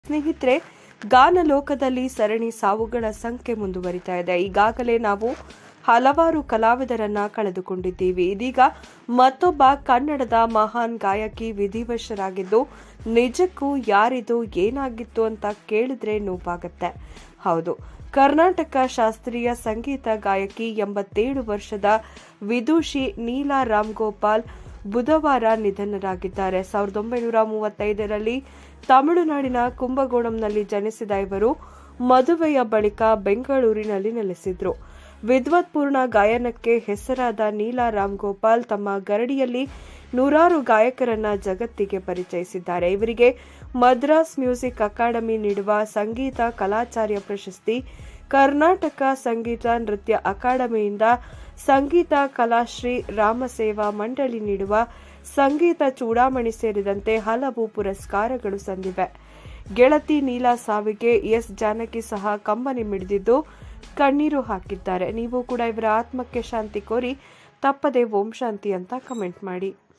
ಸ್ನೇಹಿತರೆ ಗಾನ ಲೋಕದಲ್ಲಿ ಸರಣಿ ಸಾವುಗಳ ಸಂಖ್ಯೆ ಮುಂದುವರಿತಾ ಇದೆ ಈಗಾಗಲೇ ನಾವು ಹಲವಾರು ಕಲಾವಿದರನ್ನ ಕಳೆದುಕೊಂಡಿದ್ದೀವಿ ಇದೀಗ ಮತ್ತೊಬ್ಬ ಕನ್ನಡದ ಮಹಾನ್ ಗಾಯಕಿ ವಿಧಿವಶರಾಗಿದ್ದು ನಿಜಕ್ಕೂ ಯಾರಿದು ಏನಾಗಿತ್ತು ಅಂತ ಕೇಳಿದ್ರೆ ನೋವಾಗತ್ತೆ ಹೌದು ಕರ್ನಾಟಕ ಶಾಸ್ತ್ರೀಯ ಸಂಗೀತ ಗಾಯಕಿ ಎಂಬತ್ತೇಳು ವರ್ಷದ ವಿದುಷಿ ನೀಲಾ ರಾಮ್ ಗೋಪಾಲ್ ಬುಧವಾರ ನಿಧನರಾಗಿದ್ದಾರೆ ಸಾವಿರದ ಒಂಬೈನೂರ ಮೂವತ್ತೈದರಲ್ಲಿ ತಮಿಳುನಾಡಿನ ಕುಂಭಕೋಣಂನಲ್ಲಿ ಜನಿಸಿದ ಇವರು ಮದುವೆಯ ಬಳಿಕ ಬೆಂಗಳೂರಿನಲ್ಲಿ ನೆಲೆಸಿದ್ರು ವಿದ್ವತ್ಪೂರ್ಣ ಗಾಯನಕ್ಕೆ ಹೆಸರಾದ ನೀಲಾ ರಾಮ್ ಗೋಪಾಲ್ ತಮ್ಮ ಗರಡಿಯಲ್ಲಿ ನೂರಾರು ಗಾಯಕರನ್ನ ಜಗತ್ತಿಗೆ ಪರಿಚಯಿಸಿದ್ದಾರೆ ಇವರಿಗೆ ಮದ್ರಾಸ್ ಮ್ಯೂಸಿಕ್ ಅಕಾಡೆಮಿ ನೀಡುವ ಸಂಗೀತ ಕಲಾಚಾರ್ಯ ಪ್ರಶಸ್ತಿ ಕರ್ನಾಟಕ ಸಂಗೀತ ನೃತ್ಯ ಅಕಾಡೆಮಿಯಿಂದ ಸಂಗೀತ ಕಲಾಶ್ರೀ ರಾಮಸೇವಾ ಮಂಡಳಿ ನೀಡುವ ಸಂಗೀತ ಚೂಡಾಮಣಿ ಸೇರಿದಂತೆ ಹಲವು ಪುರಸ್ಕಾರಗಳು ಸಂದಿವೆ ಗೆಳತಿ ನೀಲಾ ಸಾವಿಗೆ ಎಸ್ ಜಾನಕಿ ಸಹ ಕಂಬನಿ ಮಿಡಿದಿದ್ದು ಕಣ್ಣೀರು ಹಾಕಿದ್ದಾರೆ ನೀವು ಕೂಡ ಇವರ ಆತ್ಮಕ್ಕೆ ಶಾಂತಿ ಕೋರಿ ತಪ್ಪದೆ ಓಂ ಶಾಂತಿ ಅಂತ ಕಮೆಂಟ್ ಮಾಡಿ